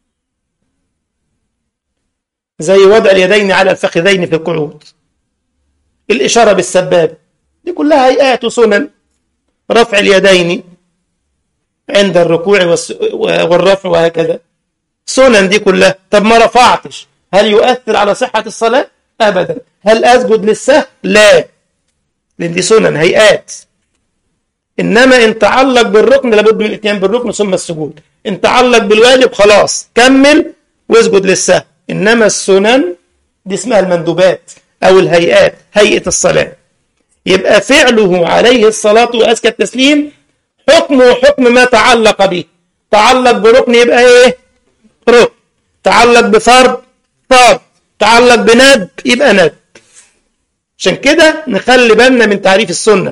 زي وضع اليدين على الفخذين في القعود الإشارة بالسباب دي كلها هيئات وسنن رفع اليدين عند الركوع والرفع وهكذا سنن دي كلها طب ما رفعتش هل يؤثر على صحة الصلاة؟ أبدا هل أسجد للسهو؟ لا لأن دي سنن هيئات إنما إن تعلق بالركن لابد من الاتيان بالركن ثم السجود إن تعلق بالواجب خلاص كمل واسجد للسهو إنما السنن دي اسمها المندوبات أو الهيئات هيئة الصلاة يبقى فعله عليه الصلاة وأزكى التسليم حكمه حكم ما تعلق به تعلق بركن يبقى إيه ركن تعلق بفرض فرض تعلق بند يبقى ند عشان كده نخلي بالنا من تعريف السنة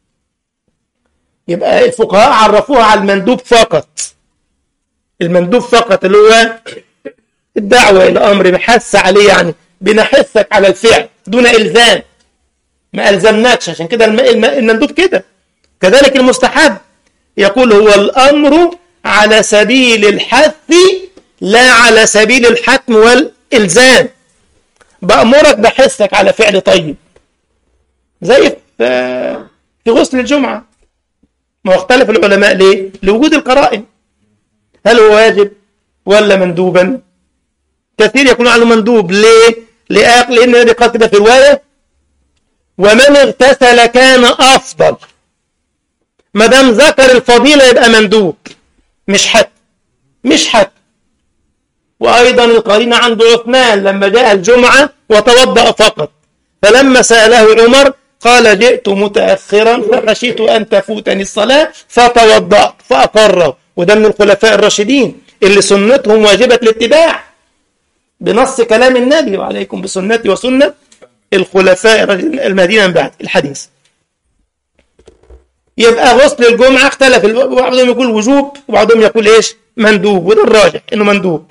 يبقى الفقهاء عرفوها على المندوب فقط المندوب فقط اللي هو الدعوة إلى أمر بحث عليه يعني بنحثك على الفعل دون إلزام ما ألزمناكش عشان كده المندوب كده كذلك المستحب يقول هو الأمر على سبيل الحث لا على سبيل الحتم والإلزام بأمرك بحثك على فعل طيب زي في غسل الجمعة ما اختلف العلماء ليه؟ لوجود القرائن هل هو واجب ولا مندوبا؟ كثير يكون على مندوب ليه؟ لأن النبي قال كده في رواية ومن اغتسل كان أفضل ما دام ذكر الفضيلة يبقى مندوب مش حد مش حد وأيضا القرينة عند عثمان لما جاء الجمعة وتوضأ فقط فلما سأله عمر قال جئت متأخرا فخشيت أن تفوتني الصلاة فتوضأت فأقره وده من الخلفاء الراشدين اللي سنتهم واجبة الاتباع بنص كلام النبي وعليكم بسنتي وسنة الخلفاء المدينة من بعد الحديث يبقى غسل الجمعة اختلف بعضهم يقول وجوب وبعضهم يقول ايش مندوب وده الراجح انه مندوب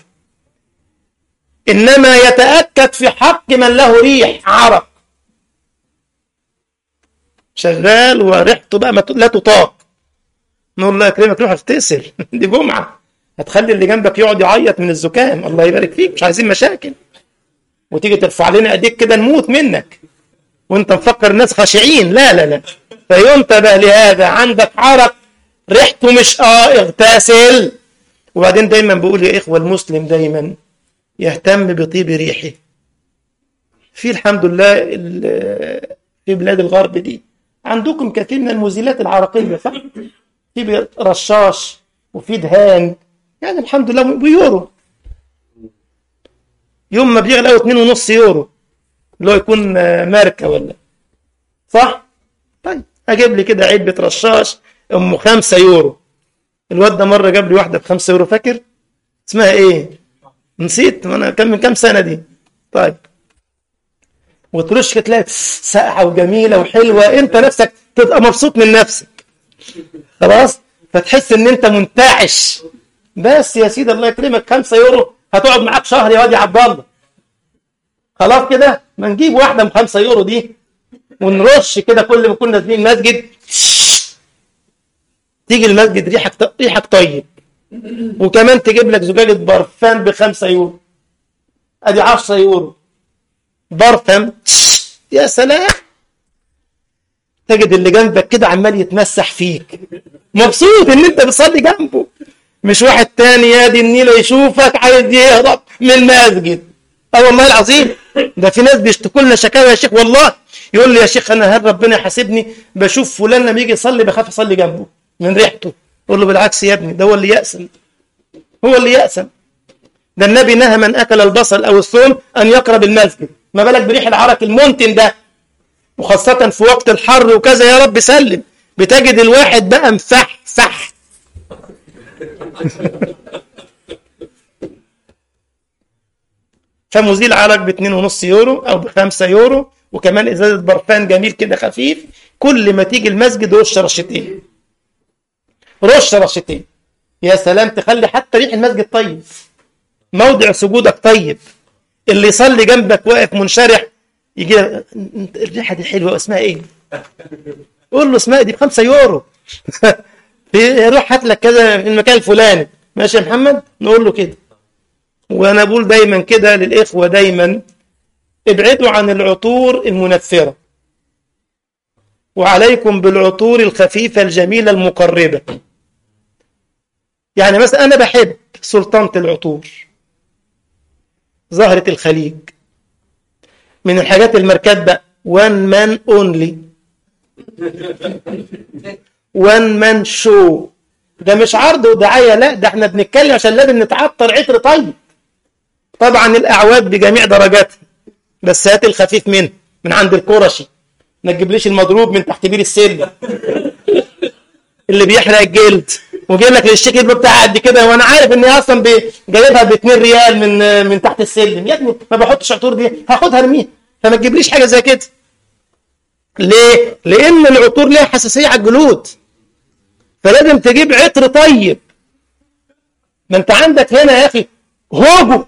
انما يتأكد في حق من له ريح عرق شغال وريحته بقى لا تطاق نقول الله يكرمك روح اغتسل دي جمعة هتخلي اللي جنبك يقعد يعيط من الزكام الله يبارك فيك مش عايزين مشاكل وتيجي ترفع لنا ايديك كده نموت منك وانت مفكر الناس خاشعين لا لا لا فينتبه لهذا عندك عرق ريحته مش اه اغتسل وبعدين دايما بقول يا اخوه المسلم دايما يهتم بطيب ريحه في الحمد لله في بلاد الغرب دي عندكم كثير من المزيلات العرقيه صح في رشاش وفي دهان يعني الحمد لله بيورو يوم ما بيغلى 2.5 يورو اللي هو يكون ماركه ولا صح طيب اجيب لي كده علبه رشاش ام 5 يورو الواد ده مره جاب لي واحده ب 5 يورو فاكر اسمها ايه نسيت انا كان من كام سنه دي طيب وترش تلاقي ساقعه وجميله وحلوه انت نفسك تبقى مبسوط من نفسك خلاص فتحس ان انت منتعش بس يا سيدي الله يكرمك 5 يورو هتقعد معاك شهر يا واد يا عبد الله خلاص كده ما نجيب واحده ب 5 يورو دي ونرش كده كل ما كنا نازلين المسجد تيجي المسجد ريحك ريحك طيب وكمان تجيب لك زجاجه برفان ب 5 يورو ادي 10 يورو برفم يا سلام تجد اللي جنبك كده عمال يتمسح فيك مبسوط ان انت بتصلي جنبه مش واحد تاني يا دي النيل يشوفك عايز يهرب من المسجد اه والله العظيم ده في ناس بيشتكوا لنا شكاوى يا شيخ والله يقول لي يا شيخ انا هل ربنا يحاسبني بشوف فلان لما يجي يصلي بخاف اصلي جنبه من ريحته اقول له بالعكس يا ابني ده هو اللي يأسم هو اللي يأسم ده النبي نهى من اكل البصل او الثوم ان يقرب المسجد ما بالك بريح العرق المنتن ده وخاصة في وقت الحر وكذا يا رب سلم بتجد الواحد بقى مفح فح فمزيل عرق ب 2.5 يورو او ب 5 يورو وكمان ازازه برفان جميل كده خفيف كل ما تيجي المسجد رش رشتين رش رشتين يا سلام تخلي حتى ريح المسجد طيب موضع سجودك طيب اللي يصلي جنبك واقف منشرح يجي الريحه دي حلوه اسمها ايه؟ قول له اسمها دي ب 5 يورو روح هات لك كذا من المكان الفلاني ماشي يا محمد نقول له كده وانا بقول دايما كده للاخوه دايما ابعدوا عن العطور المنفره وعليكم بالعطور الخفيفه الجميله المقربه يعني مثلا انا بحب سلطنه العطور زهره الخليج من الحاجات الماركات بقى وان مان اونلي وان مان شو ده مش عرض ودعايه لا ده احنا بنتكلم عشان لازم نتعطر عطر طيب طبعا الاعواد بجميع درجاتها بس هات الخفيف منه من عند القرشي ما تجيبليش المضروب من تحت بير السلم اللي بيحرق الجلد وجايب لك للشيك ابنه بتاع قد كده وانا عارف ان هي اصلا جايبها ب 2 ريال من من تحت السلم يا ابني ما بحطش عطور دي هاخدها ارميها فما تجيبليش حاجه زي كده ليه؟ لان العطور ليها حساسيه على الجلود فلازم تجيب عطر طيب ما انت عندك هنا يا اخي هوجو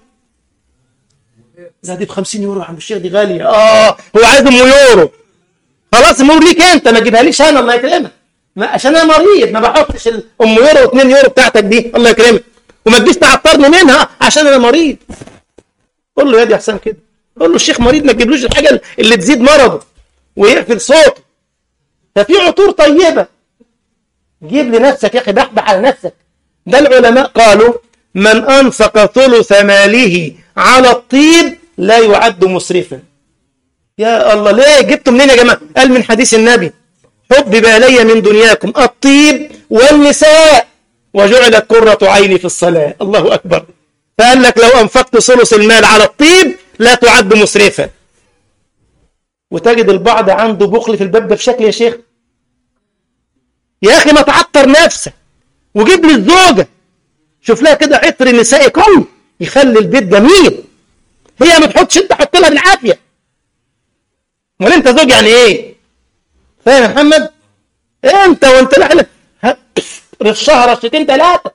لا دي ب 50 يورو يا عم الشيخ دي غاليه اه هو عايز ام يورو خلاص امور ليك انت ما تجيبهاليش انا الله يكرمك ما عشان انا مريض ما بحطش الام يورو و2 يورو بتاعتك دي الله يكرمك وما تجيش تعطرني منها عشان انا مريض قول له يا دي احسن كده قول له الشيخ مريض ما تجيبلوش الحاجه اللي تزيد مرضه ويقفل صوته ففي عطور طيبه جيب لنفسك يا اخي بحبح على نفسك ده العلماء قالوا من انفق ثلث ماله على الطيب لا يعد مسرفا يا الله ليه جبتوا منين يا جماعه قال من حديث النبي حبب الي من دنياكم الطيب والنساء وجعلت قرة عيني في الصلاة الله أكبر فقال لك لو أنفقت ثلث المال على الطيب لا تعد مسرفا وتجد البعض عنده بخل في الباب ده في شكل يا شيخ يا أخي ما تعطر نفسك وجيب لي الزوجة شوف لها كده عطر نسائي قوي يخلي البيت جميل هي ما تحطش انت حط لها بالعافيه امال انت زوج يعني ايه فاهم يا محمد انت وانت لحلك رشها رشتين ثلاثه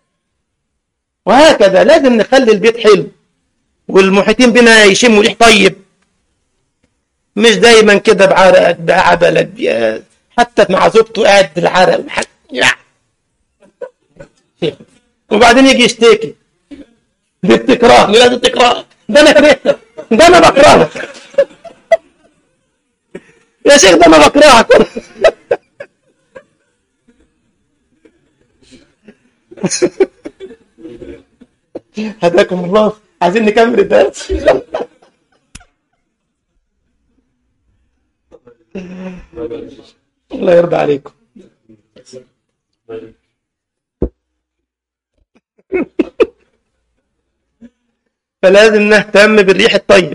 وهكذا لازم نخلي البيت حلو والمحيطين بنا يشموا ريح طيب مش دايما كده بعرقك بعبلك حتى مع زوجته قاعد بالعرق وبعدين يجي يشتكي بتكرهني لازم تكرهك ده انا كرهتك ده انا بكرهك يا شيخ ده انا بكرهك هداكم الله عايزين نكمل الدرس الله يرضى عليكم فلازم نهتم بالريح الطيب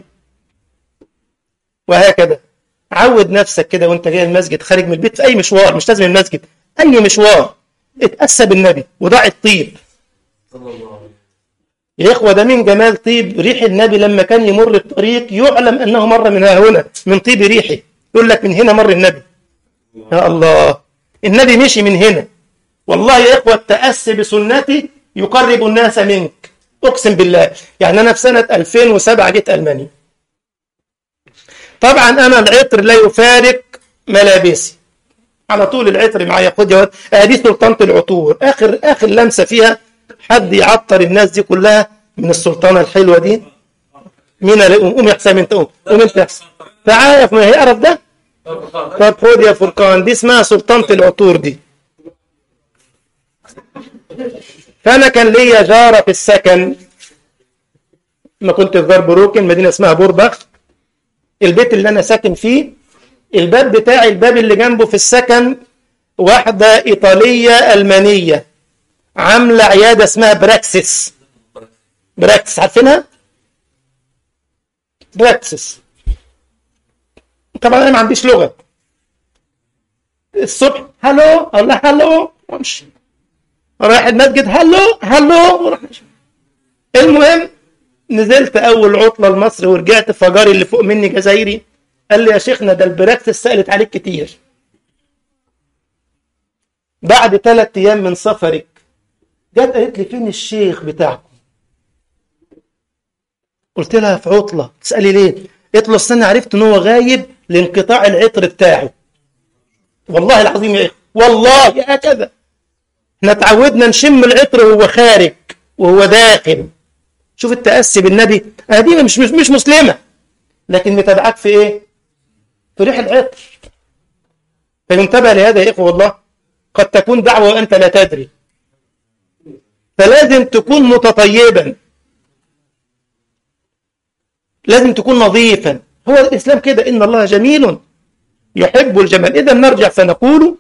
وهكذا عود نفسك كده وانت جاي المسجد خارج من البيت في اي مشوار مش لازم المسجد اي مشوار اتأسى بالنبي وضع الطيب يا اخوه ده من جمال طيب ريح النبي لما كان يمر الطريق يعلم انه مر من ها هنا من طيب ريحه يقول لك من هنا مر النبي يا الله النبي مشي من هنا والله يا اخوه التأسي بسنتي يقرب الناس منك اقسم بالله يعني انا في سنه 2007 جيت المانيا طبعا انا العطر لا يفارق ملابسي على طول العطر معايا خد يا ادي سلطانه العطور اخر اخر لمسه فيها حد يعطر الناس دي كلها من السلطانه الحلوه دي مين اللي قوم قوم يا حسام انت قوم قوم انت يا حسام تعرف ما هي قرف ده طب خد يا فرقان دي اسمها سلطنة العطور دي فأنا كان ليا جارة في السكن ما كنت في غرب روكن مدينة اسمها بوربخ البيت اللي أنا ساكن فيه الباب بتاعي الباب اللي جنبه في السكن واحدة إيطالية ألمانية عاملة عيادة اسمها براكسس براكسس عارفينها؟ براكسس طبعا أنا ما عنديش لغة الصبح هلو أقول لها هلو وامشي رايح المسجد هلو هلو وراح ماشي. المهم نزلت أول عطلة لمصر ورجعت فجاري اللي فوق مني جزائري قال لي يا شيخنا ده البراكسس سألت عليك كتير بعد ثلاث أيام من سفرك جت قالت لي فين الشيخ بتاعكم قلت لها في عطلة تسألي ليه قلت له استنى عرفت ان هو غايب لانقطاع العطر بتاعه والله العظيم يا اخي والله هكذا احنا اتعودنا نشم العطر وهو خارج وهو داخل شوف التأسي بالنبي هذه مش مش مش مسلمة لكن متابعاك في ايه في ريح العطر فينتبه لهذا يا اخوه والله قد تكون دعوة وانت لا تدري فلازم تكون متطيبا لازم تكون نظيفا هو الإسلام كده إن الله جميل يحب الجمال إذا نرجع فنقول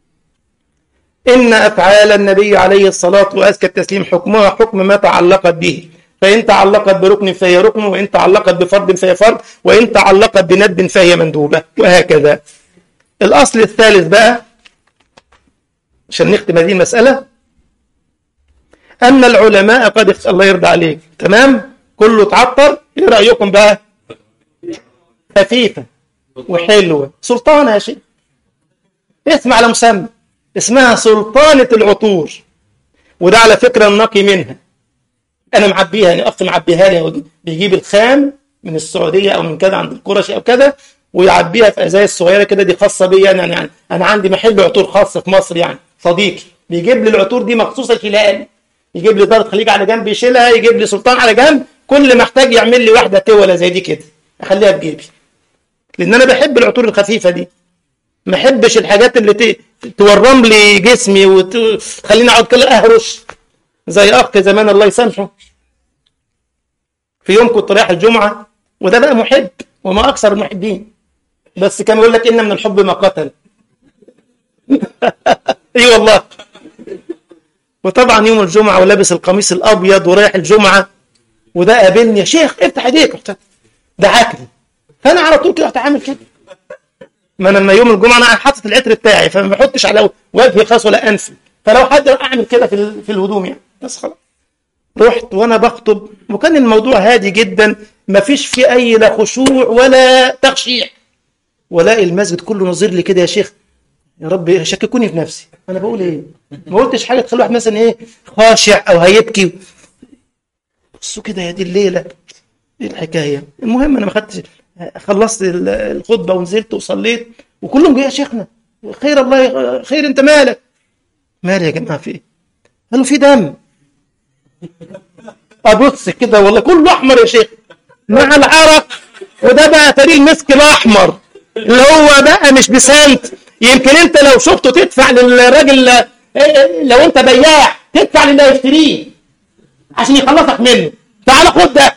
إن أفعال النبي عليه الصلاة وأزكى التسليم حكمها حكم ما تعلقت به فإن تعلقت بركن فهي ركن وإن تعلقت بفرض فهي فرض وإن تعلقت بندب فهي مندوبة وهكذا الأصل الثالث بقى عشان نختم هذه المسألة أن العلماء قد اخت... الله يرضى عليك تمام كله اتعطر ايه رأيكم بقى خفيفة وحلوة سلطانة يا شيخ اسم على مسمى اسمها سلطانة العطور وده على فكرة النقي منها أنا معبيها يعني أخت معبيها لي بيجيب الخام من السعودية أو من كذا عند القرشي أو كذا ويعبيها في ازايز صغيره كده دي خاصه بيا انا يعني انا عندي محل عطور خاص في مصر يعني صديقي بيجيب لي العطور دي مخصوصه يشيلها لي يجيب لي دارة خليج على جنب يشيلها يجيب لي سلطان على جنب كل ما احتاج يعمل لي واحده توله زي دي كده اخليها في جيبي لان انا بحب العطور الخفيفه دي ما احبش الحاجات اللي ت... تورم لي جسمي وتخليني اقعد كده اهرش زي اخ زمان الله يسامحه في يوم كنت رايح الجمعه وده بقى محب وما اكثر المحبين بس كان يقول لك ان من الحب ما قتل اي والله وطبعا يوم الجمعه ولابس القميص الابيض ورايح الجمعه وده قابلني يا شيخ افتح ايديك رحت دعكني فانا على طول كده رحت عامل كده ما انا لما يوم الجمعه انا حاطط العطر بتاعي فما بحطش على وجهي خاص ولا انفي فلو حد اعمل كده في في الهدوم يعني بس خلاص رحت وانا بخطب وكان الموضوع هادي جدا ما فيش فيه اي لا خشوع ولا تخشيع ولاقي المسجد كله نظير لي كده يا شيخ يا رب شككوني في نفسي انا بقول ايه ما قلتش حاجه تخلي واحد مثلا ايه خاشع او هيبكي بصوا كده يا دي الليله ايه الحكايه المهم انا ما خدتش خلصت الخطبه ونزلت وصليت وكلهم جاي يا شيخنا خير الله خير انت مالك مالي يا جماعه في ايه قالوا في دم ابص كده والله كله احمر يا شيخ مع العرق وده بقى فريق المسك الاحمر اللي هو بقى مش بسنت يمكن انت لو شفته تدفع للراجل لو انت بياع تدفع للي هيشتريه عشان يخلصك منه تعال خد ده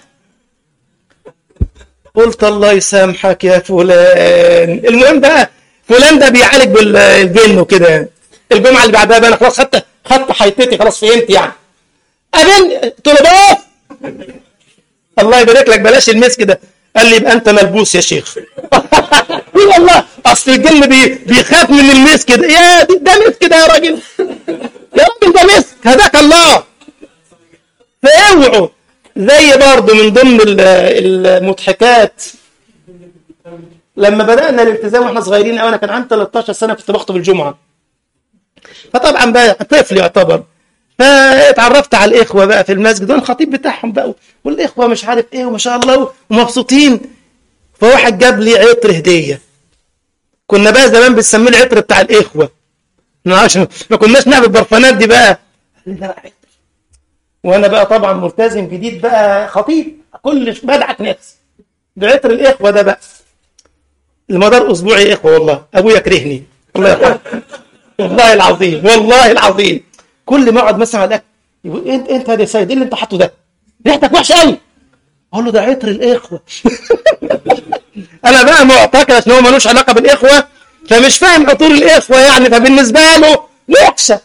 قلت الله يسامحك يا فلان المهم بقى فلان ده بيعالج بالجن وكده الجمعه اللي بعدها بقى انا خلاص خدت خدت حيطتي خلاص فهمت يعني قابل طلبات الله يبارك لك بلاش المسك ده قال لي يبقى انت ملبوس يا شيخ اي والله اصل الجن بي بيخاف من المسك ده يا ده مسك ده يا راجل يا راجل ده مسك هداك الله فاوعوا زي برضه من ضمن المضحكات لما بدأنا الالتزام واحنا صغيرين قوي انا كان عندي 13 سنه كنت بخطب الجمعه فطبعا بقى طفل يعتبر فاتعرفت على الاخوه بقى في المسجد وانا الخطيب بتاعهم بقى والاخوه مش عارف ايه وما شاء الله ومبسوطين فواحد جاب لي عطر هديه كنا بقى زمان بنسميه العطر بتاع الاخوه عشان ما كناش نعمل البرفانات دي بقى قال لي لا عطر وانا بقى طبعا ملتزم جديد بقى خطيب كل بدعك نفسي بعطر الاخوه ده بقى المدار اسبوعي يا اخوه والله ابويا كرهني الله يرحمه والله العظيم والله العظيم كل ما اقعد مثلا على الاكل يقول انت انت يا سيد ايه اللي انت حاطه ده؟ ريحتك وحشه قوي اقول له ده عطر الاخوه انا بقى معتقد عشان هو ملوش علاقه بالاخوه فمش فاهم عطور الاخوه يعني فبالنسبه له وحشه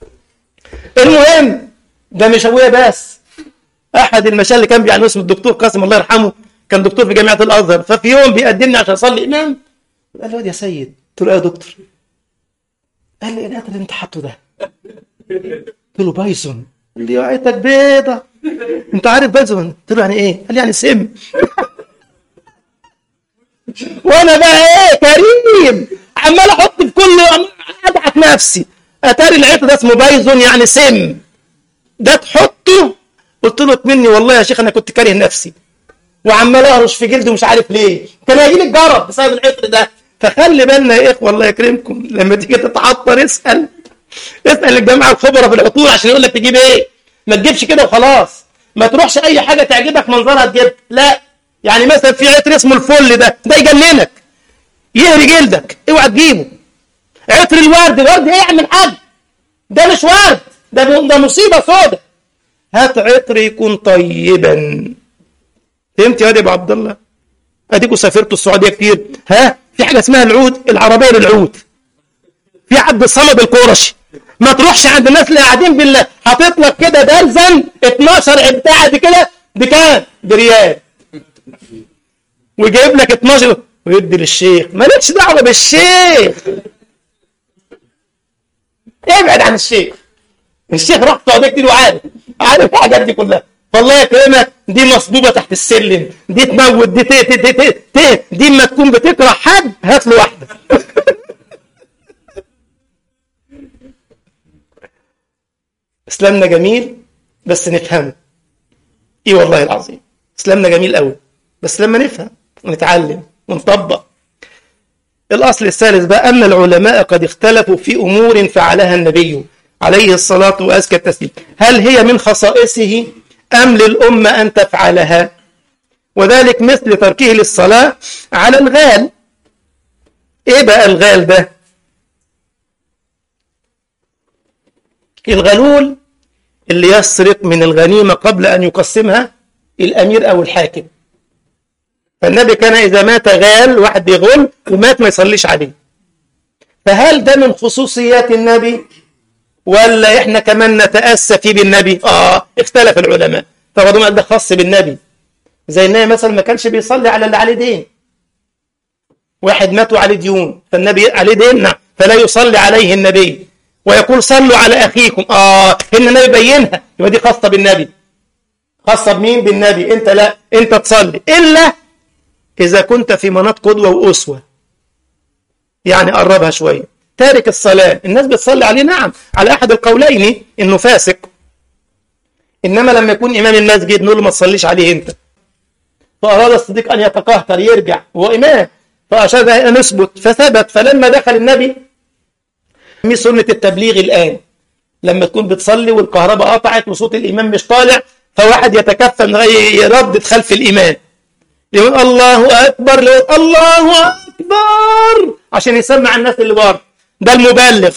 المهم ده مش ابويا بس احد المشايخ اللي كان بيعني اسمه الدكتور قاسم الله يرحمه كان دكتور في جامعه الازهر ففي يوم بيقدمني عشان اصلي امام قال له يا سيد قلت له يا دكتور قال لي ايه العطر اللي انت حاطه ده قلت له بايسون قال لي عيتك بيضه انت عارف بايسون قلت له يعني ايه قال لي يعني سم وانا بقى ايه كريم عمال احط في كل ادعك نفسي اتاري العطر ده اسمه بايزون يعني سم ده تحطه قلت له مني والله يا شيخ انا كنت كاره نفسي وعمال اهرش في جلدي ومش عارف ليه كان هيجي لي الجرب بسبب العطر ده فخلي بالنا يا اخوه الله يكرمكم لما تيجي تتعطر اسال اسال الجماعه الخبراء في العطور عشان يقول لك تجيب ايه ما تجيبش كده وخلاص ما تروحش اي حاجه تعجبك منظرها تجيب لا يعني مثلا في عطر اسمه الفل ده ده يجننك يهري جلدك اوعى تجيبه عطر الورد الورد ايه يعمل حاجه ده مش ورد ده ده مصيبه سودة هات عطر يكون طيبا فهمت يا ابو عبد الله اديكوا سافرتوا السعوديه كتير ها في حاجه اسمها العود العربيه للعود في عبد الصمد القرشي ما تروحش عند الناس اللي قاعدين بالله حاطط لك كده دلزن 12 بتاع دي كده بكام؟ بريال وجايب لك 12 ويدي للشيخ مالكش دعوه بالشيخ ابعد عن الشيخ الشيخ راح السعوديه كتير وعارف عارف الحاجات دي كلها فالله يكرمك دي مصبوبه تحت السلم دي تموت دي تي تي تي تي, تي. دي اما تكون بتكره حد هات له واحده اسلامنا جميل بس نفهمه ايه والله العظيم اسلامنا جميل قوي بس لما نفهم ونتعلم ونطبق الاصل الثالث بقى ان العلماء قد اختلفوا في امور فعلها النبي عليه الصلاه وازكى التسليم هل هي من خصائصه ام للامه ان تفعلها وذلك مثل تركه للصلاه على الغال ايه بقى الغال ده الغلول اللي يسرق من الغنيمة قبل أن يقسمها الأمير أو الحاكم فالنبي كان إذا مات غال واحد بيغل ومات ما يصليش عليه فهل ده من خصوصيات النبي ولا إحنا كمان نتأسى فيه بالنبي آه اختلف العلماء فبعضهم قال ده خاص بالنبي زي النبي مثلا ما كانش بيصلي على اللي عليه دين واحد مات وعليه ديون فالنبي عليه دين نعم فلا يصلي عليه النبي ويقول صلوا على أخيكم آه إن النبي بينها يبقى دي خاصة بالنبي خاصة بمين بالنبي أنت لا أنت تصلي إلا إذا كنت في مناط قدوة وأسوة يعني قربها شوية تارك الصلاة الناس بتصلي عليه نعم على أحد القولين إنه فاسق إنما لما يكون إمام المسجد نقول له ما تصليش عليه أنت فأراد الصديق أن يتقهقر يرجع هو إمام فأشار أن نثبت فثبت فلما دخل النبي من سنة التبليغ الآن لما تكون بتصلي والكهرباء قطعت وصوت الإمام مش طالع فواحد يتكفى من يردد خلف الإمام يقول الله أكبر الله أكبر عشان يسمع الناس اللي بره ده المبلغ